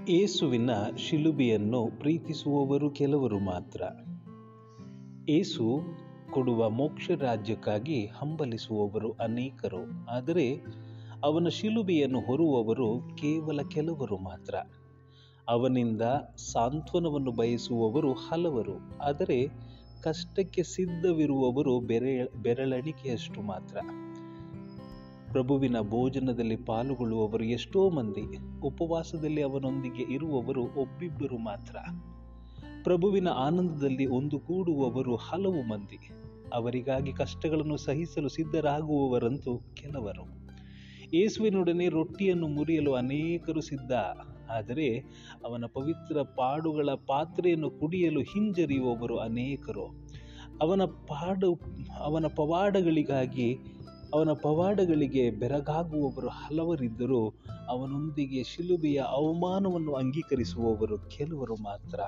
ಏಸುವಿನ ಶಿಲುಬೆಯನ್ನು ಪ್ರೀತಿಸುವವರು ಕೆಲವರು ಮಾತ್ರ ಏಸು ಕೊಡುವ ಮೋಕ್ಷ ರಾಜ್ಯಕ್ಕಾಗಿ ಹಂಬಲಿಸುವವರು ಅನೇಕರು ಆದರೆ ಅವನ ಶಿಲುಬೆಯನ್ನು ಹೊರುವವರು ಕೇವಲ ಕೆಲವರು ಮಾತ್ರ ಅವನಿಂದ ಸಾಂತ್ವನವನ್ನು ಬಯಸುವವರು ಹಲವರು ಆದರೆ ಕಷ್ಟಕ್ಕೆ ಸಿದ್ಧವಿರುವವರು ಬೆರೆ ಬೆರಳೆಣಿಕೆಯಷ್ಟು ಮಾತ್ರ ಪ್ರಭುವಿನ ಭೋಜನದಲ್ಲಿ ಪಾಲ್ಗೊಳ್ಳುವವರು ಎಷ್ಟೋ ಮಂದಿ ಉಪವಾಸದಲ್ಲಿ ಅವನೊಂದಿಗೆ ಇರುವವರು ಒಬ್ಬಿಬ್ಬರು ಮಾತ್ರ ಪ್ರಭುವಿನ ಆನಂದದಲ್ಲಿ ಒಂದುಗೂಡುವವರು ಹಲವು ಮಂದಿ ಅವರಿಗಾಗಿ ಕಷ್ಟಗಳನ್ನು ಸಹಿಸಲು ಸಿದ್ಧರಾಗುವವರಂತೂ ಕೆಲವರು ಯೇಸುವಿನೊಡನೆ ರೊಟ್ಟಿಯನ್ನು ಮುರಿಯಲು ಅನೇಕರು ಸಿದ್ಧ ಆದರೆ ಅವನ ಪವಿತ್ರ ಪಾಡುಗಳ ಪಾತ್ರೆಯನ್ನು ಕುಡಿಯಲು ಹಿಂಜರಿಯುವವರು ಅನೇಕರು ಅವನ ಪಾಡು ಅವನ ಪವಾಡಗಳಿಗಾಗಿ ಅವನ ಪವಾಡಗಳಿಗೆ ಬೆರಗಾಗುವವರು ಹಲವರಿದ್ದರೂ ಅವನೊಂದಿಗೆ ಶಿಲುಬೆಯ ಅವಮಾನವನ್ನು ಅಂಗೀಕರಿಸುವವರು ಕೆಲವರು ಮಾತ್ರ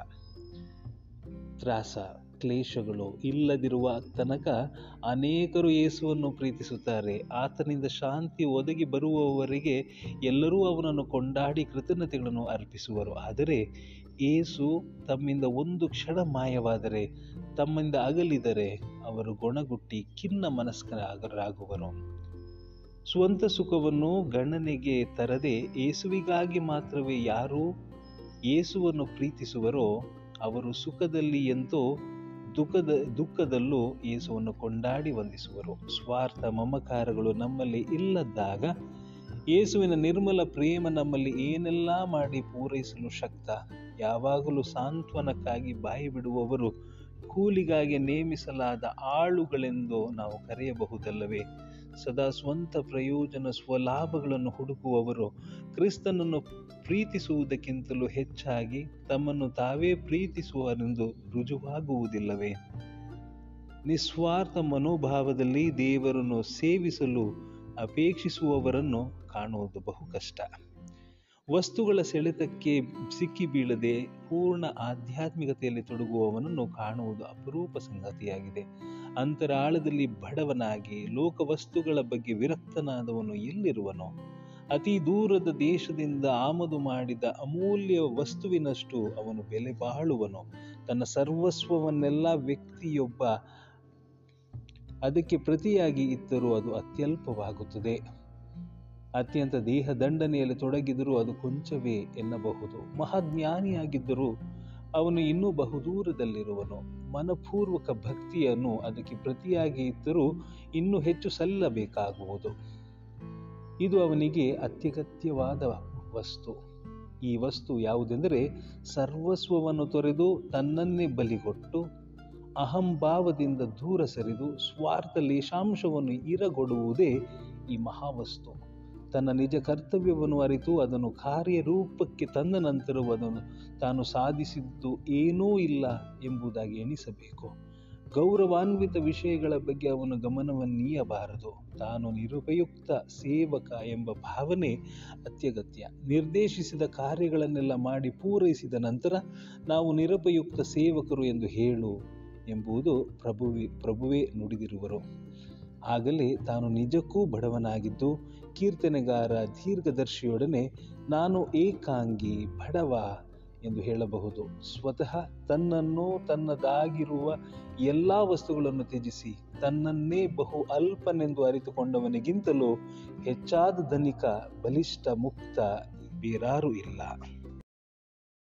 ತ್ರಾಸ ಕ್ಲೇಶಗಳು ಇಲ್ಲದಿರುವ ತನಕ ಅನೇಕರು ಯೇಸುವನ್ನು ಪ್ರೀತಿಸುತ್ತಾರೆ ಆತನಿಂದ ಶಾಂತಿ ಒದಗಿ ಬರುವವರೆಗೆ ಎಲ್ಲರೂ ಅವನನ್ನು ಕೊಂಡಾಡಿ ಕೃತಜ್ಞತೆಗಳನ್ನು ಅರ್ಪಿಸುವರು ಆದರೆ ಏಸು ತಮ್ಮಿಂದ ಒಂದು ಕ್ಷಣ ಮಾಯವಾದರೆ ತಮ್ಮಿಂದ ಅಗಲಿದರೆ ಅವರು ಗೊಣಗುಟ್ಟಿ ಖಿನ್ನ ಮನಸ್ಕರಾಗುವರು ಸ್ವಂತ ಸುಖವನ್ನು ಗಣನೆಗೆ ತರದೆ ಏಸುವಿಗಾಗಿ ಮಾತ್ರವೇ ಯಾರು ಏಸುವನ್ನು ಪ್ರೀತಿಸುವರೋ ಅವರು ಸುಖದಲ್ಲಿ ಎಂತೋ ದುಃಖದ ದುಃಖದಲ್ಲೂ ಯೇಸುವನ್ನು ಕೊಂಡಾಡಿ ವಂದಿಸುವರು ಸ್ವಾರ್ಥ ಮಮಕಾರಗಳು ನಮ್ಮಲ್ಲಿ ಇಲ್ಲದಾಗ ಯೇಸುವಿನ ನಿರ್ಮಲ ಪ್ರೇಮ ನಮ್ಮಲ್ಲಿ ಏನೆಲ್ಲ ಮಾಡಿ ಪೂರೈಸಲು ಶಕ್ತ ಯಾವಾಗಲೂ ಸಾಂತ್ವನಕ್ಕಾಗಿ ಬಾಯಿ ಬಿಡುವವರು ಕೂಲಿಗಾಗಿ ನೇಮಿಸಲಾದ ಆಳುಗಳೆಂದು ನಾವು ಕರೆಯಬಹುದಲ್ಲವೇ ಸದಾ ಸ್ವಂತ ಪ್ರಯೋಜನ ಸ್ವಲಾಭಗಳನ್ನು ಹುಡುಕುವವರು ಕ್ರಿಸ್ತನನ್ನು ಪ್ರೀತಿಸುವುದಕ್ಕಿಂತಲೂ ಹೆಚ್ಚಾಗಿ ತಮ್ಮನ್ನು ತಾವೇ ಪ್ರೀತಿಸುವರೆಂದು ರುಜುವಾಗುವುದಿಲ್ಲವೇ ನಿಸ್ವಾರ್ಥ ಮನೋಭಾವದಲ್ಲಿ ದೇವರನ್ನು ಸೇವಿಸಲು ಅಪೇಕ್ಷಿಸುವವರನ್ನು ಕಾಣುವುದು ಬಹು ಕಷ್ಟ ವಸ್ತುಗಳ ಸೆಳೆತಕ್ಕೆ ಸಿಕ್ಕಿ ಬೀಳದೆ ಪೂರ್ಣ ಆಧ್ಯಾತ್ಮಿಕತೆಯಲ್ಲಿ ತೊಡಗುವವನನ್ನು ಕಾಣುವುದು ಅಪರೂಪ ಸಂಗತಿಯಾಗಿದೆ ಅಂತರಾಳದಲ್ಲಿ ಬಡವನಾಗಿ ಲೋಕವಸ್ತುಗಳ ಬಗ್ಗೆ ವಿರಕ್ತನಾದವನು ಎಲ್ಲಿರುವನೋ ಅತಿ ದೂರದ ದೇಶದಿಂದ ಆಮದು ಮಾಡಿದ ಅಮೂಲ್ಯ ವಸ್ತುವಿನಷ್ಟು ಅವನು ಬೆಲೆ ಬಾಳುವನು ತನ್ನ ಸರ್ವಸ್ವವನ್ನೆಲ್ಲ ವ್ಯಕ್ತಿಯೊಬ್ಬ ಅದಕ್ಕೆ ಪ್ರತಿಯಾಗಿ ಇದ್ದರೂ ಅದು ಅತ್ಯಲ್ಪವಾಗುತ್ತದೆ ಅತ್ಯಂತ ದೇಹ ದಂಡನೆಯಲ್ಲಿ ತೊಡಗಿದರೂ ಅದು ಕೊಂಚವೇ ಎನ್ನಬಹುದು ಮಹಾಜ್ಞಾನಿಯಾಗಿದ್ದರೂ ಅವನು ಇನ್ನೂ ಬಹುದೂರದಲ್ಲಿರುವನು ಮನಪೂರ್ವಕ ಭಕ್ತಿಯನ್ನು ಅದಕ್ಕೆ ಪ್ರತಿಯಾಗಿ ಇದ್ದರೂ ಇನ್ನೂ ಹೆಚ್ಚು ಸಲ್ಲಬೇಕಾಗುವುದು ಇದು ಅವನಿಗೆ ಅತ್ಯಗತ್ಯವಾದ ವಸ್ತು ಈ ವಸ್ತು ಯಾವುದೆಂದರೆ ಸರ್ವಸ್ವವನ್ನು ತೊರೆದು ತನ್ನನ್ನೇ ಬಲಿಗೊಟ್ಟು ಅಹಂಭಾವದಿಂದ ದೂರ ಸರಿದು ಸ್ವಾರ್ಥ ಲೇಶಾಂಶವನ್ನು ಇರಗೊಡುವುದೇ ಈ ಮಹಾವಸ್ತು ತನ್ನ ನಿಜ ಕರ್ತವ್ಯವನ್ನು ಅರಿತು ಅದನ್ನು ಕಾರ್ಯರೂಪಕ್ಕೆ ತಂದ ನಂತರವೂ ಅದನ್ನು ತಾನು ಸಾಧಿಸಿದ್ದು ಏನೂ ಇಲ್ಲ ಎಂಬುದಾಗಿ ಎಣಿಸಬೇಕು ಗೌರವಾನ್ವಿತ ವಿಷಯಗಳ ಬಗ್ಗೆ ಅವನು ಗಮನವನ್ನೀಯಬಾರದು ತಾನು ನಿರುಪಯುಕ್ತ ಸೇವಕ ಎಂಬ ಭಾವನೆ ಅತ್ಯಗತ್ಯ ನಿರ್ದೇಶಿಸಿದ ಕಾರ್ಯಗಳನ್ನೆಲ್ಲ ಮಾಡಿ ಪೂರೈಸಿದ ನಂತರ ನಾವು ನಿರುಪಯುಕ್ತ ಸೇವಕರು ಎಂದು ಹೇಳು ಎಂಬುದು ಪ್ರಭುವಿ ಪ್ರಭುವೇ ನುಡಿದಿರುವರು ಆಗಲೇ ತಾನು ನಿಜಕ್ಕೂ ಬಡವನಾಗಿದ್ದು ಕೀರ್ತನೆಗಾರ ದೀರ್ಘದರ್ಶಿಯೊಡನೆ ನಾನು ಏಕಾಂಗಿ ಬಡವ ಎಂದು ಹೇಳಬಹುದು ಸ್ವತಃ ತನ್ನನ್ನು ತನ್ನದಾಗಿರುವ ಎಲ್ಲ ವಸ್ತುಗಳನ್ನು ತ್ಯಜಿಸಿ ತನ್ನನ್ನೇ ಬಹು ಅಲ್ಪನೆಂದು ಅರಿತುಕೊಂಡವನಿಗಿಂತಲೂ ಹೆಚ್ಚಾದ ಧನಿಕ ಬಲಿಷ್ಠ ಮುಕ್ತ ಬೇರಾರೂ ಇಲ್ಲ